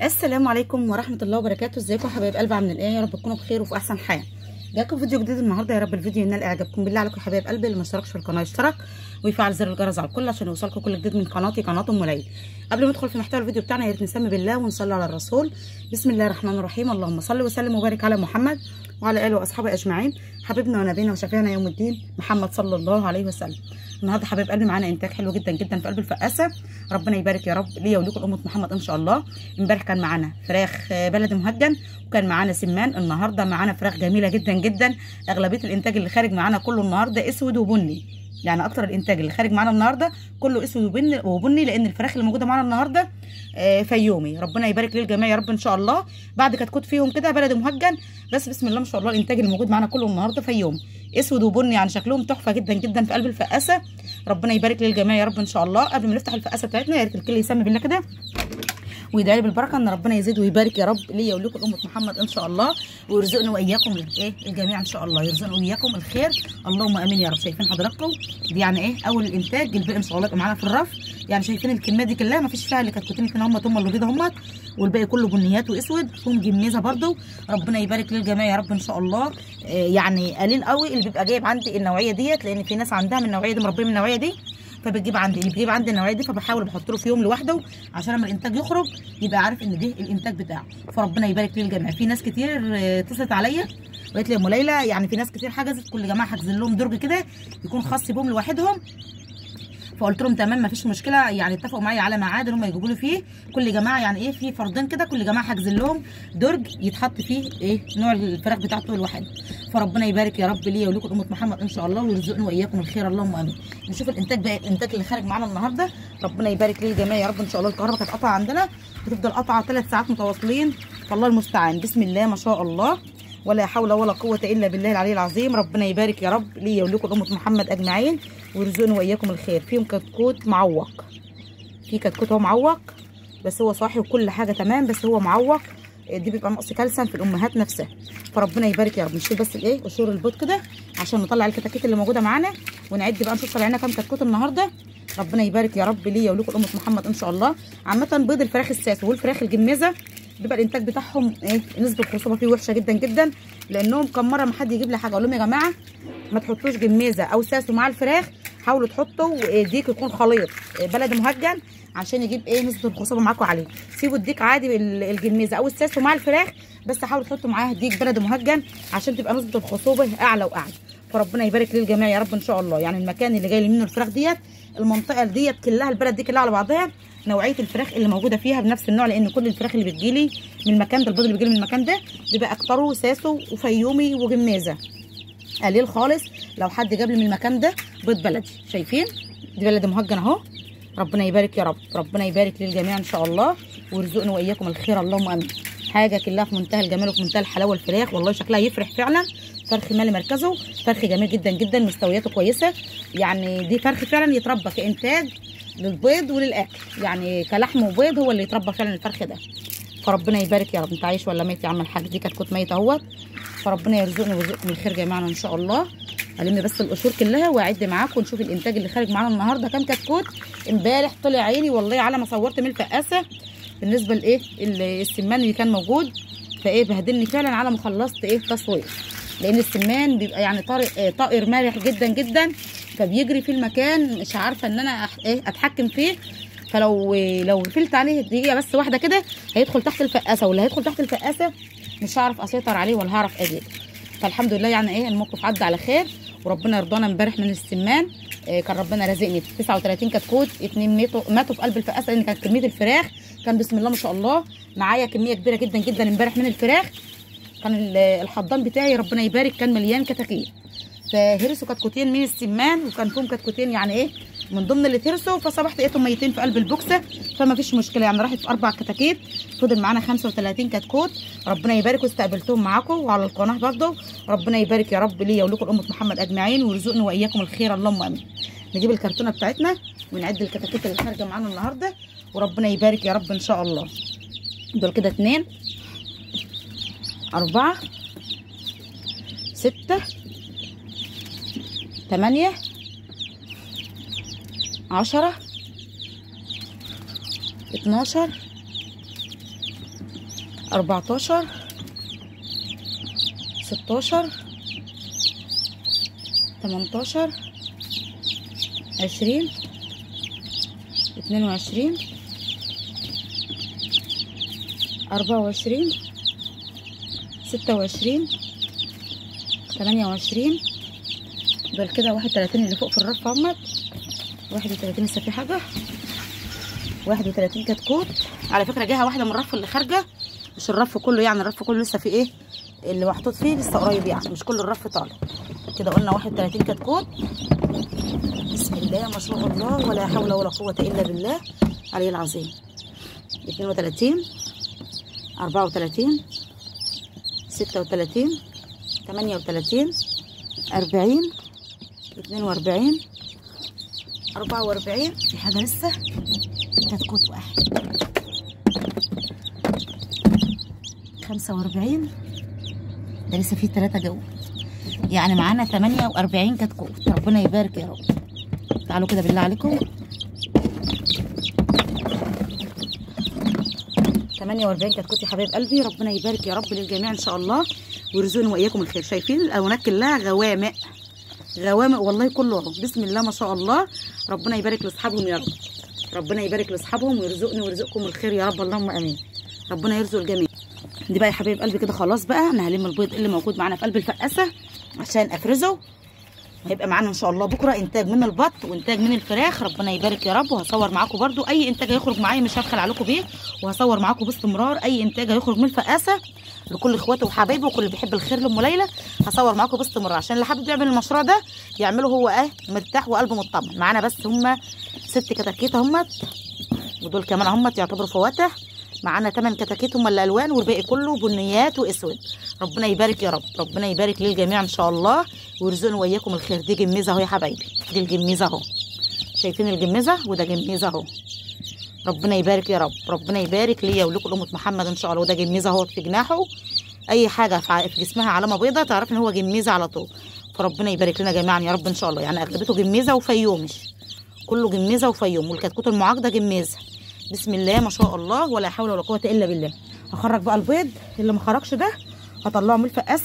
السلام عليكم ورحمه الله وبركاته ازيكم يا حبايب قلبي عاملين ايه يا رب تكونوا بخير وفي احسن حال جاكم فيديو جديد النهارده يا رب الفيديو ينال اعجابكم بالله عليكم يا حبايب قلبي اللي ما اشتركش في القناه يشترك ويفعل زر الجرس على الكل عشان يوصلكم كل جديد من قناتي قناه ام ليلى قبل ما ندخل في محتوى الفيديو بتاعنا يا ريت نسمي بالله ونصلي على الرسول بسم الله الرحمن الرحيم اللهم صل وسلم وبارك على محمد وعلى اله واصحابه اجمعين حبيبنا ونبينا وشفيعنا يوم الدين محمد صلى الله عليه وسلم النهارده حبايب قلبي معانا انتاج حلو جدا جدا في قلب الفقاسه ربنا يبارك يا رب ليا وليكم امه محمد ان شاء الله امبارح كان معانا فراخ بلدي مهجن وكان معانا سمان النهارده معانا فراخ جميله جدا جدا اغلبيه الانتاج اللي خارج معانا كله النهارده اسود وبني يعني اكتر الانتاج اللي خارج معانا النهارده كله اسود وبني وبني لان الفراخ اللي موجوده معانا النهارده فيومي ربنا يبارك للجميع يا رب ان شاء الله بعد كتكوت فيهم كده بلدي مهجن بس بسم الله ما شاء الله الانتاج اللي موجود معانا كله النهارده فيومي اسود وبني يعني شكلهم تحفه جدا جدا في قلب الفقاسه ربنا يبارك للجميع يا رب ان شاء الله قبل ما نفتح الفقاسه بتاعتنا يا ريت الكل يسمي بالله كده ويدعي لي بالبركه ان ربنا يزيد ويبارك يا رب ليا ولكم امه محمد ان شاء الله ويرزقنا واياكم الايه الجميع ان شاء الله يرزقنا واياكم الخير اللهم امين يا رب شايفين حضراتكم دي يعني ايه اول الانتاج الباقي ان شاء الله يبقى معانا في الرف يعني شايفين الكميه دي كلها ما فيش فيها اللي كتكوتين اتنين هم هم اللي بيضه هم والباقي كله بنيات واسود فيهم جميزه برده ربنا يبارك للجميع يا رب ان شاء الله آه يعني قليل قوي اللي بيبقى جايب عندي النوعيه ديت لان في ناس عندها من النوعيه دي مربيه من النوعيه دي فبتجيب عندي اللي بيجيب عندي النوعيه دي فبحاول بحط له في يوم لوحده عشان لما الانتاج يخرج يبقى عارف ان ده الانتاج بتاعه فربنا يبارك للجميع في ناس كتير اتصلت عليا وقالت لي يا ام ليلى يعني في ناس كتير حجزت كل جماعه حاجزين لهم درج كده يكون خاص بهم لوحدهم فقلت لهم تمام مفيش مشكله يعني اتفقوا معايا على ميعاد ان هم يجيبوا لي فيه كل جماعه يعني ايه في فردين كده كل جماعه حاجزين لهم درج يتحط فيه ايه نوع الفراخ بتاعته الواحد فربنا يبارك يا رب ليا ولكم امه محمد ان شاء الله ويرزقني واياكم الخير اللهم امين نشوف الانتاج بقى الانتاج اللي خارج معانا النهارده ربنا يبارك للجميع يا رب ان شاء الله الكهرباء كانت قطعه عندنا بتفضل قطعه ثلاث ساعات متواصلين فالله المستعان بسم الله ما شاء الله ولا حول ولا قوة إلا بالله العلي العظيم ربنا يبارك يا رب ليا ولكم أمة محمد أجمعين ويرزقني وإياكم الخير فيهم كتكوت معوق في كتكوت هو معوق بس هو صاحي وكل حاجة تمام بس هو معوق دي بيبقى نقص كالسيوم في الأمهات نفسها فربنا يبارك يا رب نشيل بس الإيه قشور البيض كده عشان نطلع الكتاكيت اللي موجودة معانا ونعد بقى نشوف طلعنا كام كتكوت النهاردة ربنا يبارك يا رب ليا ولكم أمة محمد إن شاء الله عامة بيض الفراخ الساس والفراخ الجميزة بيبقى الانتاج بتاعهم ايه نسبه الخصوبه فيه وحشه جدا جدا لانهم كم مره ما حد يجيب لي حاجه اقول لهم يا جماعه ما تحطوش جميزه او ساسو مع الفراخ حاولوا تحطوا ديك يكون خليط بلدي مهجن عشان يجيب ايه نسبه الخصوبه معاكم عليه سيبوا الديك عادي الجميزه او الساسو مع الفراخ بس حاولوا تحطوا معاها ديك بلدي مهجن عشان تبقى نسبه الخصوبه اعلى واعلى فربنا يبارك للجميع يا رب ان شاء الله يعني المكان اللي جاي لي منه الفراخ ديت المنطقه ديت كلها البلد دي كلها على بعضها نوعيه الفراخ اللي موجوده فيها بنفس النوع لان كل الفراخ اللي بتجيلي من المكان ده البيض اللي بيجيلي من المكان ده بيبقى اكتره ساسو وفيومي وجمازه قليل خالص لو حد جاب لي من المكان ده بيض بلدي شايفين دي بلدي مهجن اهو ربنا يبارك يا رب ربنا يبارك للجميع ان شاء الله ويرزقنا واياكم الخير اللهم امين حاجه كلها في منتهى الجمال وفي منتهى الحلاوه الفراخ والله شكلها يفرح فعلا فرخ مالي مركزه فرخ جميل جدا جدا مستوياته كويسه يعني دي فرخ فعلا يتربى كانتاج للبيض وللاكل يعني كلحم وبيض هو اللي يتربى فعلا الفرخ ده فربنا يبارك يا رب انت عايش ولا ميت يا عم الحاج دي كانت ميته اهوت فربنا يرزقنا ويرزقكم الخير جميعا ان شاء الله الم بس القشور كلها واعد معاكم ونشوف الانتاج اللي خارج معانا النهارده كام كتكوت امبارح طلع عيني والله على ما صورت من الفقاسه بالنسبه لايه السمان اللي كان موجود فايه بهدلني فعلا على ما خلصت ايه تصوير لان السمان بيبقى يعني طارق طائر مالح جدا جدا فبيجري في المكان مش عارفه ان انا ايه اتحكم فيه فلو لو قفلت عليه دقيقه بس واحده كده هيدخل تحت الفقاسه واللي هيدخل تحت الفقاسه مش هعرف اسيطر عليه ولا هعرف اجيبه فالحمد لله يعني ايه الموقف عدى على خير وربنا يرضانا امبارح من السمان إيه كان ربنا رازقني 39 كتكوت اتنين ماتوا ماتوا في قلب الفقاسه لان كانت كميه الفراخ كان بسم الله ما شاء الله معايا كميه كبيره جدا جدا امبارح من الفراخ كان الحضان بتاعي ربنا يبارك كان مليان كتاكيت فهرسوا كتكوتين من السمان وكان فيهم كتكوتين يعني ايه من ضمن اللي اتهرسوا فصبحت لقيتهم ميتين في قلب البوكسه فما فيش مشكله يعني راحت في اربع كتاكيت فضل معانا 35 كتكوت ربنا يبارك واستقبلتهم معاكم وعلى القناه برضه ربنا يبارك يا رب ليا ولكم امه محمد اجمعين ويرزقنا واياكم الخير اللهم امين نجيب الكرتونه بتاعتنا ونعد الكتاكيت اللي خارجه معانا النهارده وربنا يبارك يا رب ان شاء الله دول كده اتنين أربعة ستة تمانية عشرة اتناشر أربعتاشر ستاشر تمنتاشر عشرين اتنين وعشرين أربعة وعشرين ستة وعشرين تمانية وعشرين دول كده واحد وتلاتين اللي فوق في الرف اهمت واحد وتلاتين لسه في حاجة واحد وتلاتين كتكوت على فكرة جاها واحدة من الرف اللي خارجة مش الرف كله يعني الرف كله لسه في ايه اللي محطوط فيه لسه قريب يعني مش كل الرف طالع كده قلنا واحد وتلاتين كتكوت بسم الله ما شاء الله ولا حول ولا قوة إلا بالله علي العظيم اتنين وتلاتين أربعة وتلاتين ستة وتلاتين تمانية وتلاتين أربعين اتنين وأربعين أربعة وأربعين في حاجة لسه كتكوت واحد خمسة وأربعين ده لسه فيه تلاتة جو يعني معانا تمانية وأربعين كتكوت ربنا يبارك يا رب تعالوا كده بالله عليكم تمانية وأربعين كتكوت يا حبايب قلبي ربنا يبارك يا رب للجميع إن شاء الله ويرزقنا وإياكم الخير شايفين الألوانات كلها غوامق غوامق والله كله اهو بسم الله ما شاء الله ربنا يبارك لاصحابهم يا رب ربنا يبارك لاصحابهم ويرزقني ويرزقكم الخير يا رب اللهم امين ربنا يرزق الجميع دي بقى يا حبايب قلبي كده خلاص بقى انا هلم البيض اللي موجود معانا في قلب الفقاسه عشان افرزه هيبقى معانا ان شاء الله بكره انتاج من البط وانتاج من الفراخ ربنا يبارك يا رب وهصور معاكم برده اي انتاج هيخرج معايا مش هبخل عليكم بيه وهصور معاكم باستمرار اي انتاج هيخرج من الفقاسه لكل اخواتي وحبايبي وكل اللي بيحب الخير لام ليلى هصور معاكم باستمرار عشان اللي حابب يعمل المشروع ده يعمله هو ايه مرتاح وقلبه مطمن معانا بس هم ست كتاكيت همت ودول كمان همت يعتبروا فواتح معانا 8 كتاكيت هم اللي الوان والباقي كله بنيات واسود ربنا يبارك يا رب ربنا يبارك للجميع ان شاء الله ويرزقنا وياكم الخير دي جميزه اهو يا حبايبي دي الجميزه اهو شايفين الجميزه وده جميزه اهو ربنا يبارك يا رب ربنا يبارك ليا ولكم امه محمد ان شاء الله وده جميزه اهو في جناحه اي حاجه في جسمها علامه بيضاء تعرف ان هو جميزه على طول فربنا يبارك لنا جميعا يا رب ان شاء الله يعني اغلبيته جميزه وفيومش كله جميزه وفيوم والكتكوت المعاقده جميزه بسم الله ما شاء الله ولا حول ولا قوه الا بالله هخرج بقى البيض اللي ما خرجش ده هطلعه من الفقاسه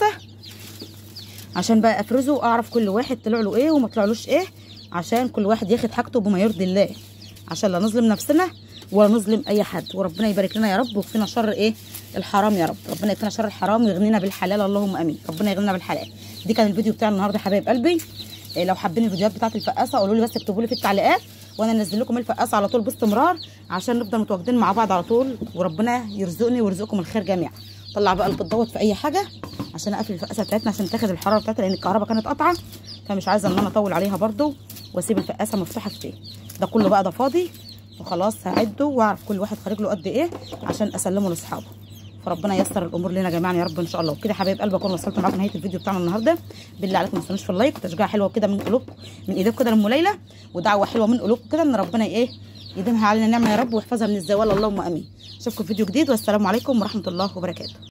عشان بقى افرزه واعرف كل واحد طلع له ايه وما طلعلوش ايه عشان كل واحد ياخد حاجته بما يرضي الله عشان لا نظلم نفسنا ولا نظلم اي حد وربنا يبارك لنا يا رب ويكفينا شر ايه الحرام يا رب ربنا يكفينا شر الحرام ويغنينا بالحلال اللهم امين ربنا يغنينا بالحلال دي كان الفيديو بتاع النهارده حبايب قلبي إيه لو حابين الفيديوهات بتاعت الفقاسه قولوا لي بس اكتبوا لي في التعليقات وانا انزل لكم الفقاسه على طول باستمرار عشان نفضل متواجدين مع بعض على طول وربنا يرزقني ويرزقكم الخير جميعا طلع بقى البيض دوت في اي حاجه عشان اقفل الفقاسه بتاعتنا عشان تاخد الحراره بتاعتها لان الكهرباء كانت قطعه فمش عايزه ان انا اطول عليها برده واسيب الفقاسه مفتوحه كتير ده كله بقى ده فاضي وخلاص هعده واعرف كل واحد خارج له قد ايه عشان اسلمه لاصحابه فربنا ييسر الامور لنا جميعا يا رب ان شاء الله وكده حبايب قلبي اكون وصلت معاكم نهايه الفيديو بتاعنا النهارده بالله عليكم ما تنسونوش في اللايك وتشجيع حلوه كده من قلوبكم من ايديكم كده لام ليلى ودعوه حلوه من قلوبكم كده ان ربنا ايه يديمها علينا نعمه يا رب ويحفظها من الزوال اللهم امين اشوفكم في فيديو جديد والسلام عليكم ورحمه الله وبركاته